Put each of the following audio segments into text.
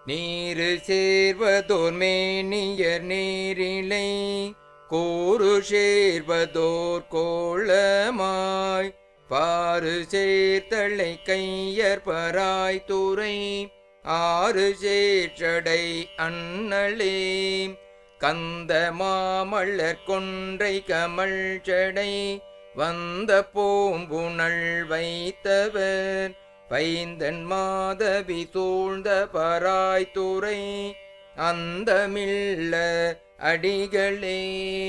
நீரு சேர்வதோர் மேனியர் நீரிலை கூறு சேர்வதோர் கோலமாய் பாரு சேர்த்தலை கையர் பராய் துறை ஆறு சேற்றடை அண்ணலே கந்த மாமலர் கொன்றை கமல் செடை வந்த பூம்புணல் வைத்தவர் பைந்தன் மாதவி சூழ்ந்த பராய்த்துறை அந்தமில்ல அடிகளே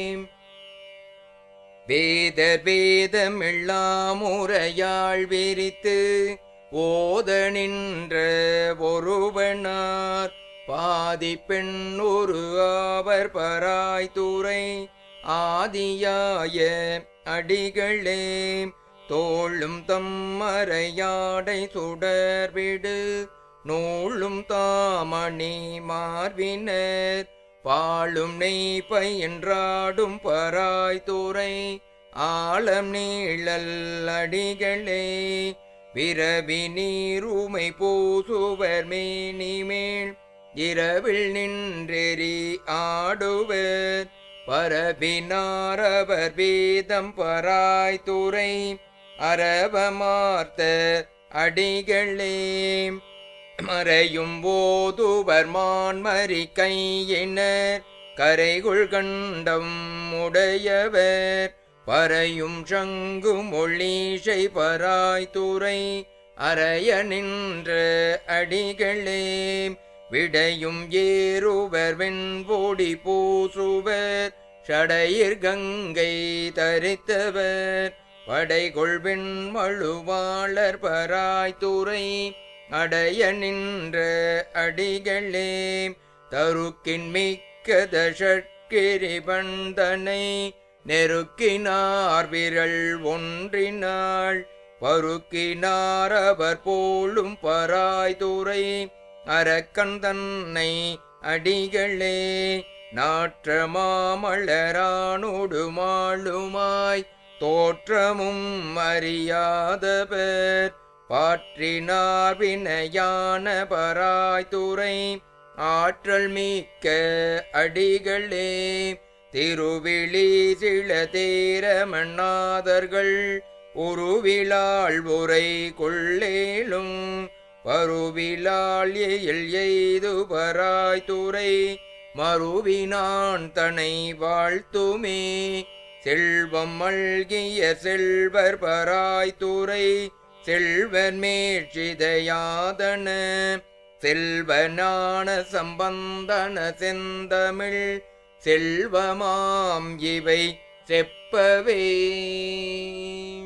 வேதர் வேதமெல்லாம் உரையாள் விரித்து ஓத நின்ற ஒருவனார் பாதி பெண் ஒரு ஆவர் பராய்த்துறை ஆதியாய அடிகளே தோளும் தம்மறையாடை சுடர்விடு நூலும் தாமணி மார்பினர் பாழும் நெய் பயின்றாடும் பராய்த்துறை ஆழம் நீழல் அடிகளே விரவி நீருமை பூசுவர் மேனிமேல் இரவில் நின்றெறி ஆடுவர் பரபினாரவர் வேதம் பராய்த்துறை அரவமார்த்த அடிகளே மறையும் போதுவர் மான்மரி கையினர் கரைகுள் கண்டம் உடையவர் பறையும் சங்கு மொழிசை பராய்த்துறை அறைய நின்ற அடிகளே விடையும் ஏறுவர் வெண்பொடி பூசுவர் சடையிற் கங்கை தரித்தவர் படைகொள்வெண் மழுவாளர் பராய்த்துறை அடைய நின்ற அடிகளே தருக்கின் மிக்க தஷட்கிரி பந்தனை நெருக்கினார் விரல் ஒன்றினாள் பருக்கினார் அவர் போலும் பராய்துரை அரக்கன் தன்னை அடிகளே நாற்ற மாமலரானோடு மாளுமாய் தோற்றமும் அறியாதவர் பாற்றினார் வினையான பராய்துரை ஆற்றல் மிக்க அடிகளே திருவிழி சில தேர மண்ணாதர்கள் உருவிழாள் உரை கொள்ளேலும் பருவிழாள் எயில் எய்து பராய்துரை மறுவினான் தனை வாழ்த்துமே செல்வம் மல்கிய செல்வர் பராய்த்துறை செல்வர் மேற்சிதையாதன செல்வனான சம்பந்தன செந்தமிழ் செல்வமாம் இவை செப்பவே